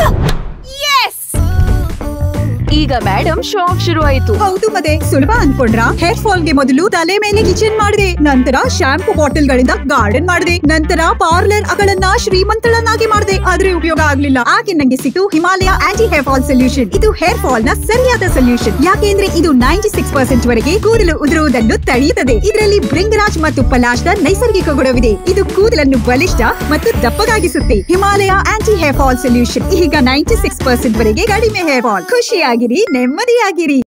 ಈಗ madam shop ಶುರು ಆಯ್ತು ಹೌದು ಮತ್ತೆ ಸುಲಭ ಅನ್ಕೊಂಡ್ರ ಹೇರ್ ಫಾಲ್ ಗೆ ಮೊದಲು ತಲೆ ಮೇಲೆ ಕಿಚನ್ ಮಾಡಿದೆ ನಂತರ ಶಾಂಪೂ ಬಾಟಲ್ ಗಳಿಂದ ಗಾರ್ಡನ್ ಮಾಡಿದೆ ನಂತರ ಪಾರ್ಲರ್ ಗಳನ್ನ ಶ್ರೀಮಂತಳನ್ನಾಗಿ ಮಾಡಿದೆ ಆದ್ರೆ ಉಪಯೋಗ ಆಗ್ಲಿಲ್ಲ ಆಕೆ ನಂಗೆ ಸಿಕ್ತು Himalaya anti hair fall solution ಇದು ಹೇರ್ ಫಾಲ್ ನ ಸರಿಯಾದ ಸೊಲ್ಯೂಷನ್ ಯಾಕೆಂದ್ರೆ ಇದು ನೈಂಟಿ ಸಿಕ್ಸ್ ಪರ್ಸೆಂಟ್ ವರೆಗೆ ಕೂದಲು ಉದುರುವುದನ್ನು ತಡೆಯುತ್ತದೆ ಇದರಲ್ಲಿ ಭೃಂಗರಾಜ್ ಮತ್ತು ಪಲಾಶ್ ನ ನೈಸರ್ಗಿಕ ಗುಣವಿದೆ ಇದು ಕೂದಲನ್ನು ಬಲಿಷ್ಠ ಮತ್ತು ದಪ್ಪಗಾಗಿಸುತ್ತೆ Himalaya anti hair fall solution ಈಗ ನೈಂಟಿ ಸಿಕ್ಸ್ ಪರ್ಸೆಂಟ್ ವರೆಗೆ ಕಡಿಮೆ ಹೇರ್ ಫಾಲ್ ಖುಷಿಯಾಗಿರಿ ನೆಮ್ಮದಿಯಾಗಿರಿ